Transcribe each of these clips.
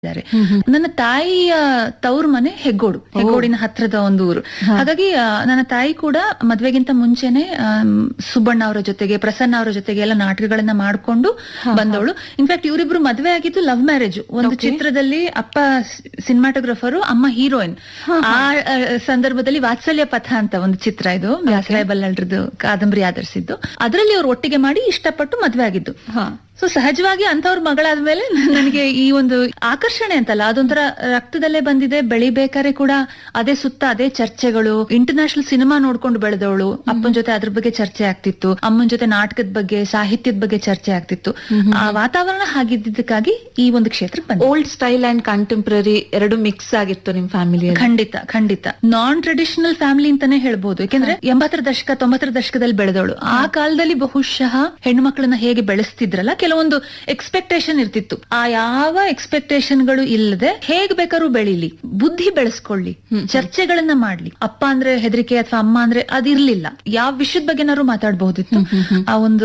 ಇದ್ದಾರೆ ನನ್ನ ತಾಯಿಯ ತವ್ರ ಮನೆ ಹೆಗ್ಗೋಡು ಹೆಗ್ಗೋಡಿನ ಹತ್ರದ ಒಂದು ಊರು ಹಾಗಾಗಿ ಆ, ನನ್ನ ತಾಯಿ ಕೂಡ ಮದ್ವೆಗಿಂತ ಮುಂಚೆನೆ ಆಮ್, ಸುಬ್ಬಣ್ಣ ಅವರ ಜೊತೆಗೆ ಪ್ರಸನ್ನ ಅವರ ಜೊತೆಗೆ ಎಲ್ಲ ನಾಟಕಗಳನ್ನ ಮಾಡ್ಕೊಂಡು ಬಂದವಳು ಇನ್ಫ್ಯಾಕ್ಟ್ ಇವರಿಬ್ರು ಮದ್ವೆ ಆಗಿದ್ದು ಲವ್ ಮ್ಯಾರೇಜ್ ಒಂದು ಚಿತ್ರದಲ್ಲಿ ಅಪ್ಪ ಸಿನಿಮಾಟೋಗ್ರಫರು ಅಮ್ಮ ಹೀರೋಯಿನ್ ಆ ಆ, ಸಂದರ್ಭದಲ್ಲಿ ವಾತ್ಸಲ್ಯ ಪಥ ಅಂತ ಒಂದು ಚಿತ್ರ ಇದು ವ್ಯಾಸರಾಯ ಬಲ್ಲಳ್ರದ್ದು ಕಾದಂಬರಿ ಆಧರಿಸಿದ್ದು ಅದರಲ್ಲಿ ಅವ್ರು ಒಟ್ಟಿಗೆ ಮಾಡಿ ಇಷ್ಟಪಟ್ಟು ಮದ್ವೆ ಆಗಿದ್ದು ಹಾ ಸೊ ಸಹಜವಾಗಿ ಅಂತವ್ರ ಮಗಳಾದ್ಮೇಲೆ ನನಗೆ ಈ ಒಂದು ಆಕರ್ಷಣೆ ಅಂತಲ್ಲ ಅದೊಂಥರ ರಕ್ತದಲ್ಲೇ ಬಂದಿದೆ ಬೆಳಿಬೇಕಾದ್ರೆ ಕೂಡ ಅದೇ ಸುತ್ತ ಅದೇ ಚರ್ಚೆಗಳು ಇಂಟರ್ನ್ಯಾಷನಲ್ ಸಿನಿಮಾ ನೋಡ್ಕೊಂಡು ಬೆಳೆದವಳು ಅಪ್ಪನ ಜೊತೆ ಅದ್ರ ಬಗ್ಗೆ ಚರ್ಚೆ ಆಗ್ತಿತ್ತು ಅಮ್ಮನ ಜೊತೆ ನಾಟಕದ ಬಗ್ಗೆ ಸಾಹಿತ್ಯದ ಬಗ್ಗೆ ಚರ್ಚೆ ಆಗ್ತಿತ್ತು ಆ ವಾತಾವರಣ ಹಾಗಿದ್ದಕ್ಕಾಗಿ ಈ ಒಂದು ಕ್ಷೇತ್ರಕ್ಕೆ ಬಂದೆ ಓಲ್ಡ್ ಸ್ಟೈಲ್ ಅಂಡ್ ಕಂಟೆಂಪ್ರರಿ ಎರಡು ಮಿಕ್ಸ್ ಆಗಿತ್ತು ನಿಮ್ ಫ್ಯಾಮಿಲಿಯಲ್ಲಿ ಖಂಡಿತ ಖಂಡಿತ ನಾನ್ ಟ್ರೆಡಿಷನಲ್ ಫ್ಯಾಮಿಲಿ ಅಂತಾನೆ ಹೇಳ್ಬೋದು ಯಾಕಂದ್ರೆ ಎಂಬತ್ತರ ದಶಕ ತೊಂಬತ್ತರ ದಶಕದಲ್ಲಿ ಬೆಳೆದವಳು ಆ ಕಾಲದಲ್ಲಿ ಬಹುಶಃ ಹೆಣ್ಣು ಮಕ್ಕಳನ್ನ ಹೇಗೆ ಬೆಳೆಸ್ತಿದ್ರಲ್ಲ ಕೆಲವೊಂದು ಎಕ್ಸ್ಪೆಕ್ಟೇಷನ್ ಇರ್ತಿತ್ತು ಆ ಯಾವ ಎಕ್ಸ್ಪೆಕ್ಟೇಷನ್ ಗಳು ಇಲ್ಲದೆ ಹೇಗ್ ಬೇಕಾದ್ರೂ ಬೆಳಿಲಿ ಬುದ್ಧಿ ಬೆಳೆಸ್ಕೊಳ್ಳಿ ಚರ್ಚೆಗಳನ್ನ ಮಾಡ್ಲಿ ಅಪ್ಪ ಅಂದ್ರೆ ಹೆದರಿಕೆ ಅಥವಾ ಅಮ್ಮ ಅಂದ್ರೆ ಅದಿರ್ಲಿಲ್ಲ ಯಾವ ವಿಷಯದ ಬಗ್ಗೆನಾದ್ರು ಮಾತಾಡಬಹುದಿತ್ತು ಆ ಒಂದು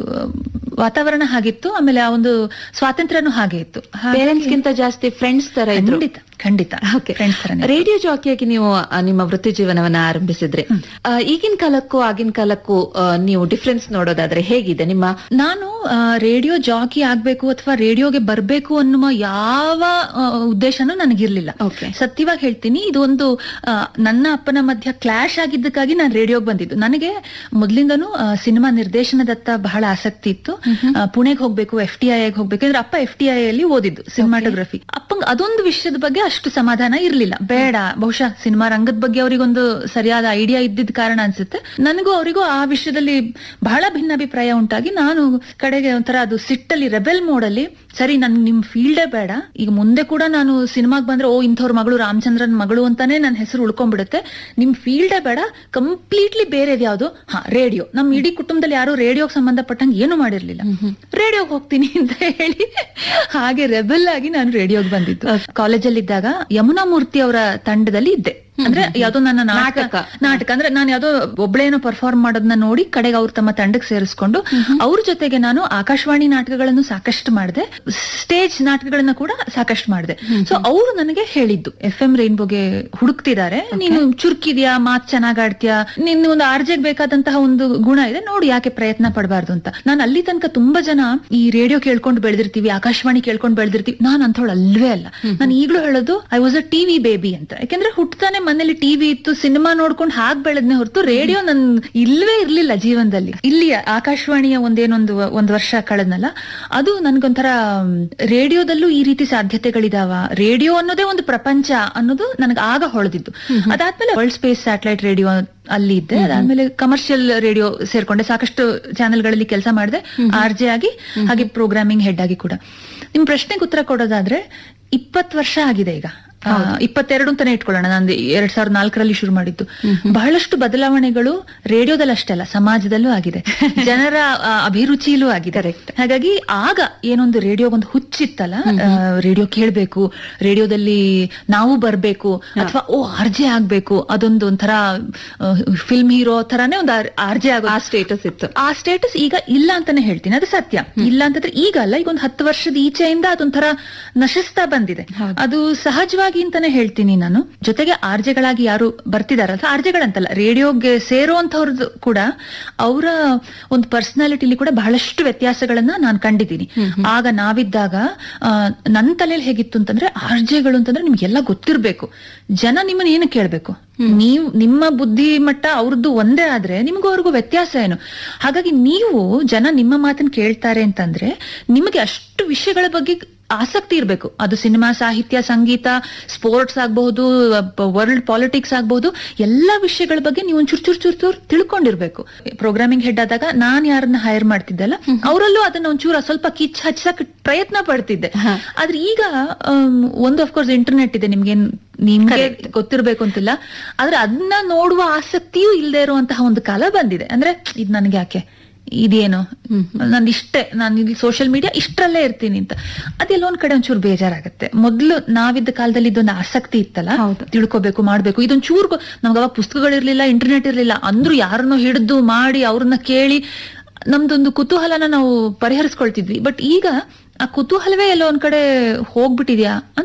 ವಾತಾವರಣ ಹಾಗಿತ್ತು ಆಮೇಲೆ ಆ ಒಂದು ಸ್ವಾತಂತ್ರ್ಯನೂ ಹಾಗೆ ಇತ್ತು ಹಾಗಾಗಿ- ಪೇರೆಂಟ್ಸ್ ಗಿಂತ ಜಾಸ್ತಿ ಫ್ರೆಂಡ್ಸ್ ತರ ಇದ್ರು ಖಂಡಿತ ಖಂಡಿತ ಫ್ರೆಂಡ್ಸ್ ತರನೇ ರೇಡಿಯೋ ಜಾಕಿಯಾಗಿ ನೀವು ಆ, ನಿಮ್ಮ ವೃತ್ತಿ ಜೀವನವನ್ನ ಆರಂಭಿಸಿದ್ರಿ ಆ, ಈಗಿನ ಕಾಲಕ್ಕೂ ಆಗಿನ ಕಾಲಕ್ಕೂ ಆ, ನೀವು ಡಿಫ್ರೆನ್ಸ್ ನೋಡೋದಾದ್ರೆ ಹೇಗಿದೆ ನಿಮ್ಮ ನಾನು ರೇಡಿಯೋ ಜಾಕಿ ಆಗ್ಬೇಕು ಅಥವಾ ರೇಡಿಯೋಗೆ ಬರ್ಬೇಕು ಅನ್ನುವ ಯಾವ ಆ, ಉದ್ದೇಶನೂ ನನಗಿರ್ಲಿಲ್ಲ Okay. ಸತ್ಯವಾಗಿ ಹೇಳ್ತೀನಿ ಇದು ಒಂದು ಆ, ನನ್ನ ಅಪ್ಪನ ಮಧ್ಯ ಕ್ಲಾಶ್ ಆಗಿದ್ದಕ್ಕಾಗಿ ನಾನು ರೇಡಿಯೋಗೆ ಬಂದಿದ್ದು ನನಗೆ ಮೊದ್ಲಿಂದನೂ ಆ, ಸಿನಿಮಾ ನಿರ್ದೇಶನದತ್ತ ಬಹಳ ಆಸಕ್ತಿ ಇತ್ತು ಆ, ಪುಣೆಗೆ ಹೋಗ್ಬೇಕು ಎಫ್ ಟಿ ಐ ಹೋಗ್ಬೇಕು ಅಂದ್ರೆ ಅಪ್ಪ ಎಫ್ ಟಿ ಐ ಅಲ್ಲಿ ಓದಿದ್ದು ಸಿನಿಮಾಟೋಗ್ರಫಿ ಅಪ್ಪಂಗ್ ಅದೊಂದು ವಿಷಯದ ಬಗ್ಗೆ ಅಷ್ಟು ಸಮಾಧಾನ ಇರ್ಲಿಲ್ಲ ಬೇಡ ಬಹುಶಃ ಸಿನಿಮಾ ರಂಗದ ಬಗ್ಗೆ ಅವರಿಗೊಂದು ಸರಿಯಾದ ಐಡಿಯಾ ಇದ್ದಿದ್ದ ಕಾರಣ ಅನ್ಸುತ್ತೆ ನನಗೂ ಅವರಿಗೂ ಆ ವಿಷಯದಲ್ಲಿ ಬಹಳ ಭಿನ್ನಾಭಿಪ್ರಾಯ ಉಂಟಾಗಿ ನಾನು ಕಡೆಗೆ ಒಂಥರ ಅದು ಸಿಟ್ಟಲ್ಲಿ ರೆಬೆಲ್ ಮೋಡಲ್ಲಿ ಸರಿ ನನ್ ನಿಮ್ ಫೀಲ್ಡೇ ಬೇಡ ಈಗ ಮುಂದೆ ಕೂಡ ನಾನು ಸಿನಿಮಾಗ್ ಬಂದ್ರೆ ಓ ಇಂಥವ್ರ ಮಗಳು ರಾಮಚಂದ್ರನ್ ಮಗಳು ಅಂತಾನೆ ನನ್ನ ಹೆಸರು ಉಳ್ಕೊಂಡ್ಬಿಡುತ್ತೆ ನಿಮ್ ಫೀಲ್ಡೇ ಬೇಡ ಕಂಪ್ಲೀಟ್ಲಿ ಬೇರೆದ್ ಯಾವ್ದು ಹಾ ರೇಡಿಯೋ ನಮ್ ಇಡೀ ಕುಟುಂಬದಲ್ಲಿ ಯಾರು ರೇಡಿಯೋಗೆ ಸಂಬಂಧಪಟ್ಟಂಗೆ ಏನು ಮಾಡಿರ್ಲಿಲ್ಲ ರೇಡಿಯೋಗೆ ಹೋಗ್ತೀನಿ ಅಂತ ಹೇಳಿ ಹಾಗೆ ರೆಬೆಲ್ ಆಗಿ ನಾನು ರೇಡಿಯೋಗೆ ಬಂದಿದ್ದು ಕಾಲೇಜಲ್ಲಿ ಇದ್ದಾಗ ಯಮುನಾ ಮೂರ್ತಿ ಅವರ ತಂಡದಲ್ಲಿ ಇದ್ದೆ ಅಂದ್ರೆ ಯಾವ್ದೋ ನನ್ನ ನಾಟಕ ನಾಟಕ. ನಾಟಕ ಅಂದ್ರೆ ನಾನು ಯಾವ್ದೋ ಒಬ್ಳೇನೋ ಪರ್ಫಾರ್ಮ್ ಮಾಡೋದನ್ನ ನೋಡಿ ಕಡೆಗೆ ಅವ್ರು ತಮ್ಮ ತಂಡಕ್ಕೆ ಸೇರಿಸ್ಕೊಂಡು ಅವ್ರ ಜೊತೆಗೆ ನಾನು ಆಕಾಶವಾಣಿ ನಾಟಕಗಳನ್ನು ಸಾಕಷ್ಟು ಮಾಡಿದೆ ಸ್ಟೇಜ್ ನಾಟಕಗಳನ್ನ ಕೂಡ ಸಾಕಷ್ಟು ಮಾಡಿದೆ ಸೊ ಅವರು ನನಗೆ ಹೇಳಿದ್ದು ಎಫ್ ಎಂ ರೈನ್ಬೋಗೆ ಹುಡುಕ್ತಿದ್ದಾರೆ ನೀನು ಚುರುಕಿದ್ಯಾ ಮಾತ್ ಚೆನ್ನಾಗ್ ಆಡ್ತೀಯಾ ನಿನ್ ಒಂದು ಆರ್ಜೆಗ್ ಬೇಕಾದಂತಹ ಒಂದು ಗುಣ ಇದೆ ನೋಡಿ ಯಾಕೆ ಪ್ರಯತ್ನ ಪಡಬಾರ್ದು ಅಂತ ನಾನು ಅಲ್ಲಿ ತನಕ ತುಂಬಾ ಜನ ಈ ರೇಡಿಯೋ ಕೇಳ್ಕೊಂಡು ಬೆಳೆದಿರ್ತೀವಿ ಆಕಾಶವಾಣಿ ಕೇಳ್ಕೊಂಡು ಬೆಳೆದಿರ್ತೀವಿ ನಾನ್ ಅಂಥವಳು ಅಲ್ವೇ ಅಲ್ಲ ನಾನು ಈಗಲೂ ಹೇಳೋದು I was a TV baby ಅಂತ ಯಾಕಂದ್ರೆ ಹುಟ್ತಾನೆ ಮನೇಲಿ ಟಿವಿ ಇತ್ತು ಸಿನಿಮಾ ನೋಡ್ಕೊಂಡು ಹಾಗ್ ಬೆಳೆದ್ನೆ ಹೊರತು ರೇಡಿಯೋ ನನ್ ಇಲ್ವೇ ಇರ್ಲಿಲ್ಲ ಜೀವನದಲ್ಲಿ ಇಲ್ಲಿ ಆಕಾಶವಾಣಿಯ ಒಂದೇನೊಂದು ಒಂದ್ ವರ್ಷ ಕಳೆದ್ನಲ್ಲ ಅದು ನನ್ಗೊಂಥರ ಮ್, ರೇಡಿಯೋದಲ್ಲೂ ಈ ರೀತಿ ಸಾಧ್ಯತೆಗಳಿದಾವ ರೇಡಿಯೋ ಅನ್ನೋದೇ ಒಂದು ಪ್ರಪಂಚ ಅನ್ನೋದು ನನಗೆ ಆಗ ಹೊಳೆದಿದ್ದು ಅದಾದ್ಮೇಲೆ ವರ್ಲ್ಡ್ ಸ್ಪೇಸ್ ಸ್ಯಾಟಲೈಟ್ ರೇಡಿಯೋ ಅಲ್ಲಿ ಇದ್ದೆ ಅದಾದ್ಮೇಲೆ ಕಮರ್ಷಿಯಲ್ ರೇಡಿಯೋ ಸೇರ್ಕೊಂಡೆ ಸಾಕಷ್ಟು ಚಾನೆಲ್ಗಳಲ್ಲಿ ಕೆಲಸ ಮಾಡಿದೆ ಆರ್ ಜೆ ಆಗಿ ಹಾಗೆ ಪ್ರೋಗ್ರಾಮಿಂಗ್ ಹೆಡ್ ಆಗಿ ಕೂಡ ನಿಮ್ ಪ್ರಶ್ನೆಗೆ ಉತ್ತರ ಕೊಡೋದಾದ್ರೆ ಇಪ್ಪತ್ತು ವರ್ಷ ಆಗಿದೆ ಈಗ ಆ, ಇಪ್ಪತ್ತೆರಡು ಅಂತಾನೆ ಇಟ್ಕೊಳ್ಳೋಣ ನಾನು ಎರಡ್ ಸಾವಿರದ ನಾಲ್ಕರಲ್ಲಿ ಶುರು ಮಾಡಿದ್ದು ಬಹಳಷ್ಟು ಬದಲಾವಣೆಗಳು ರೇಡಿಯೋದಲ್ಲಿ ಅಷ್ಟೇ ಅಲ್ಲ ಸಮಾಜದಲ್ಲೂ ಆಗಿದೆ ಜನರ ಆ, ಅಭಿರುಚಿಲೂ ಆಗಿದೆ ಹಾಗಾಗಿ ಆಗ ಏನೊಂದು ರೇಡಿಯೋಗೊಂದು ಹುಚ್ಚಿತ್ತಲ್ಲ ರೇಡಿಯೋ ಕೇಳ್ಬೇಕು ರೇಡಿಯೋದಲ್ಲಿ ನಾವು ಬರ್ಬೇಕು ಅಥವಾ ಓ ಆರ್ಜೆ ಆಗ್ಬೇಕು ಅದೊಂದು ಒಂಥರ ಫಿಲ್ಮ್ ಹೀರೋ ತರಾನೇ ಒಂದು ಆರ್ಜೆ ಆಗೋ ಆ ಸ್ಟೇಟಸ್ ಇತ್ತು ಆ ಸ್ಟೇಟಸ್ ಈಗ ಇಲ್ಲ ಅಂತಾನೆ ಹೇಳ್ತೀನಿ ಅದು ಸತ್ಯ ಇಲ್ಲ ಅಂತಂದ್ರೆ ಈಗ ಅಲ್ಲ ಈಗ ಒಂದು ಹತ್ತು ವರ್ಷದ ಈಚೆಯಿಂದ ಅದೊಂಥರ ನಶಿಸ್ತಾ ಬಂದಿದೆ ಅದು ಸಹಜವಾಗಿ ಅಂತಾನೆ ಹೇಳ್ತೀನಿ ನಾನು ಜೊತೆಗೆ ಆರ್ಜೆಗಳಾಗಿ ಯಾರು ಬರ್ತಿದಾರಲ್ಲ ಆರ್ಜೆಗಳಂತಲ್ಲ ರೇಡಿಯೋಗೆ ಸೇರುವಂತವ್ರದ್ದು ಕೂಡ ಅವರ ಒಂದು ಪರ್ಸನಾಲಿಟಿಲಿ ಕೂಡ ಬಹಳಷ್ಟು ವ್ಯತ್ಯಾಸಗಳನ್ನ ನಾನು ಕಂಡಿದ್ದೀನಿ ಆಗ ನಾವಿದ್ದಾಗ ಆ, ನನ್ನ ತಲೆಯಲ್ಲಿ ಹೇಗಿತ್ತು ಅಂತಂದ್ರೆ ಆರ್ಜೆಗಳು ಅಂತಂದ್ರೆ ನಿಮ್ಗೆಲ್ಲ ಗೊತ್ತಿರ್ಬೇಕು ಜನ ನಿಮ್ಮನ್ನ ಏನು ಕೇಳ್ಬೇಕು ನೀವು ನಿಮ್ಮ ಬುದ್ಧಿ ಮಟ್ಟ ಅವ್ರದ್ದು ಒಂದೇ ಆದ್ರೆ ನಿಮಗೂ ಅವ್ರಿಗೂ ವ್ಯತ್ಯಾಸ ಏನು ಹಾಗಾಗಿ ನೀವು ಜನ ನಿಮ್ಮ ಮಾತನ್ನ ಕೇಳ್ತಾರೆ ಅಂತಂದ್ರೆ ನಿಮಗೆ ಅಷ್ಟು ವಿಷಯಗಳ ಬಗ್ಗೆ ಆಸಕ್ತಿ ಇರಬೇಕು ಅದು ಸಿನಿಮಾ ಸಾಹಿತ್ಯ ಸಂಗೀತ ಸ್ಪೋರ್ಟ್ಸ್ ಆಗಬಹುದು ವರ್ಲ್ಡ್ ಪಾಲಿಟಿಕ್ಸ್ ಆಗಬಹುದು ಎಲ್ಲಾ ವಿಷಯಗಳ ಬಗ್ಗೆ ನೀವು ಒಂದ್ ಚೂರ್ ಚೂರ್ ಚೂರ್ ಚೂರ್ ತಿಳ್ಕೊಂಡಿರ್ಬೇಕು ಪ್ರೋಗ್ರಾಮಿಂಗ್ ಹೆಡ್ ಆದಾಗ ನಾನ್ ಯಾರನ್ನ ಹೈರ್ ಮಾಡ್ತಿದ್ದಲ್ಲ ಅವರಲ್ಲೂ ಅದನ್ನ ಒಂಚೂರ ಸ್ವಲ್ಪ ಕಿಚ್ ಹಚ್ಚಕ್ ಪ್ರಯತ್ನ ಪಡ್ತಿದ್ದೆ ಆದ್ರೆ ಈಗ ಆಮ್, ಒಂದು ಅಫ್ಕೋರ್ಸ್ ಇಂಟರ್ನೆಟ್ ಇದೆ ನಿಮ್ಗೆ ನಿಮ್ಗೆ ಗೊತ್ತಿರ್ಬೇಕು ಅಂತಿಲ್ಲ ಆದ್ರೆ ಅದನ್ನ ನೋಡುವ ಆಸಕ್ತಿಯೂ ಇಲ್ಲದೆ ಇರುವಂತಹ ಒಂದು ಕಾಲ ಬಂದಿದೆ ಅಂದ್ರೆ ಇದ್ ನನ್ಗೆ ಯಾಕೆ ಇದೇನು ನಾನು ಇಷ್ಟೇ ನಾನು ಇಲ್ಲಿ ಸೋಷಿಯಲ್ ಮೀಡಿಯಾ ಇಷ್ಟರಲ್ಲೇ ಇರ್ತೀನಿ ಅಂತ ಅದೆಲ್ಲ ಒಂದ್ ಕಡೆ ಒಂಚೂರು ಬೇಜಾರಾಗತ್ತೆ ಮೊದ್ಲು ನಾವಿದ್ದ ಕಾಲದಲ್ಲಿ ಇದೊಂದು ಆಸಕ್ತಿ ಇತ್ತಲ್ಲ ಹೌದು. ತಿಳ್ಕೊಬೇಕು ಮಾಡ್ಬೇಕು ಇದೊಂದ್ ಚೂರು ಗೊ- ನಮ್ಗೆ ಅವಾಗ ಪುಸ್ತಕಗಳಿರ್ಲಿಲ್ಲ ಇಂಟರ್ನೆಟ್ ಇರ್ಲಿಲ್ಲ ಅಂದ್ರೂ ಯಾರನ್ನೋ ಹಿಡಿದು ಮಾಡಿ ಅವ್ರನ್ನ ಕೇಳಿ ನಮ್ದೊಂದು ಕುತೂಹಲನ ನಾವು ಪರಿಹರಿಸ್ಕೊಳ್ತಿದ್ವಿ ಬಟ್ ಈಗ ಆ ಕುತೂಹಲವೇ ಎಲ್ಲೋ ಒಂದ್ ಕಡೆ ಹೋಗ್ಬಿಟ್ಟಿದ್ಯಾ ಅಂತ